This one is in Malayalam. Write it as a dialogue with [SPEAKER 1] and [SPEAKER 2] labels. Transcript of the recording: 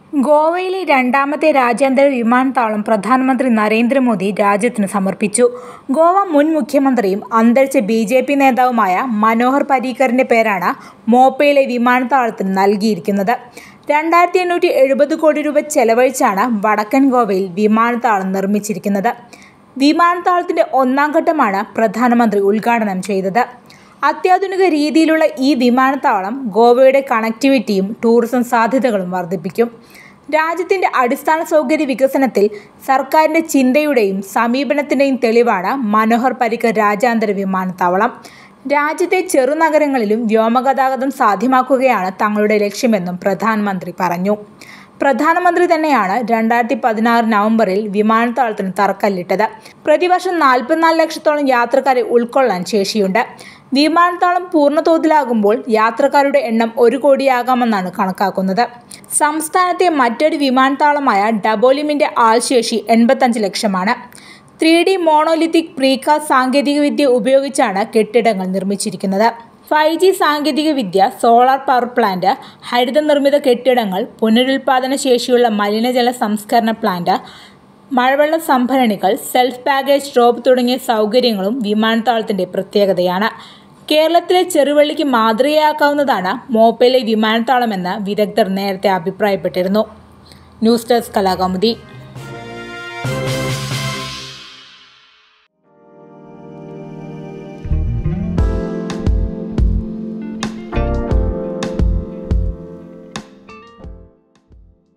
[SPEAKER 1] ഗോവയിലെ രണ്ടാമത്തെ രാജ്യാന്തര വിമാനത്താവളം പ്രധാനമന്ത്രി നരേന്ദ്രമോദി രാജ്യത്തിന് സമർപ്പിച്ചു ഗോവ മുൻ മുഖ്യമന്ത്രിയും അന്തരിച്ച ബി ജെ പി നേതാവുമായ മനോഹർ പരീക്കറിന്റെ പേരാണ് മോപ്പയിലെ വിമാനത്താവളത്തിന് നൽകിയിരിക്കുന്നത് രണ്ടായിരത്തി എണ്ണൂറ്റി എഴുപത് കോടി രൂപ ചെലവഴിച്ചാണ് വടക്കൻ ഗോവയിൽ വിമാനത്താവളം നിർമ്മിച്ചിരിക്കുന്നത് വിമാനത്താവളത്തിന്റെ ഒന്നാം ഘട്ടമാണ് പ്രധാനമന്ത്രി ഉദ്ഘാടനം ചെയ്തത് അത്യാധുനിക രീതിയിലുള്ള ഈ വിമാനത്താവളം ഗോവയുടെ കണക്ടിവിറ്റിയും ടൂറിസം സാധ്യതകളും വർദ്ധിപ്പിക്കും രാജ്യത്തിന്റെ അടിസ്ഥാന സൗകര്യ വികസനത്തിൽ സർക്കാരിന്റെ ചിന്തയുടെയും സമീപനത്തിന്റെയും തെളിവാണ് മനോഹർ പരീക്കർ രാജ്യാന്തര വിമാനത്താവളം രാജ്യത്തെ ചെറുനഗരങ്ങളിലും വ്യോമഗതാഗതം സാധ്യമാക്കുകയാണ് തങ്ങളുടെ ലക്ഷ്യമെന്നും പ്രധാനമന്ത്രി പറഞ്ഞു പ്രധാനമന്ത്രി തന്നെയാണ് രണ്ടായിരത്തി പതിനാറ് നവംബറിൽ വിമാനത്താവളത്തിന് തറക്കല്ലിട്ടത് പ്രതിവർഷം നാൽപ്പത്തിനാല് ലക്ഷത്തോളം യാത്രക്കാരെ ഉൾക്കൊള്ളാൻ ശേഷിയുണ്ട് വിമാനത്താവളം പൂർണ്ണതോതിലാകുമ്പോൾ യാത്രക്കാരുടെ എണ്ണം ഒരു കോടിയാകാമെന്നാണ് കണക്കാക്കുന്നത് സംസ്ഥാനത്തെ മറ്റൊരു വിമാനത്താവളമായ ഡബോലിമിന്റെ ആൾശേഷി എൺപത്തഞ്ച് ലക്ഷമാണ് ത്രീ ഡി മോണോലിത്തിക് പ്രീകാസ്റ്റ് സാങ്കേതികവിദ്യ ഉപയോഗിച്ചാണ് കെട്ടിടങ്ങൾ നിർമ്മിച്ചിരിക്കുന്നത് ഫൈവ് ജി സാങ്കേതികവിദ്യ സോളാർ പവർ പ്ലാന്റ് ഹരിത നിർമ്മിത കെട്ടിടങ്ങൾ പുനരുൽപാദന ശേഷിയുള്ള മലിനജല സംസ്കരണ പ്ലാന്റ് മഴവെള്ള സംഭരണികൾ സെൽഫ് ബാഗേജ് ഡ്രോപ്പ് തുടങ്ങിയ സൗകര്യങ്ങളും വിമാനത്താവളത്തിന്റെ പ്രത്യേകതയാണ് കേരളത്തിലെ ചെറുവള്ളിക്ക് മാതൃകയാക്കാവുന്നതാണ് മോപ്പയിലെ വിമാനത്താവളമെന്ന് വിദഗ്ധർ നേരത്തെ അഭിപ്രായപ്പെട്ടിരുന്നു ന്യൂസ് ഡെസ്ക് കലാകൗമുദി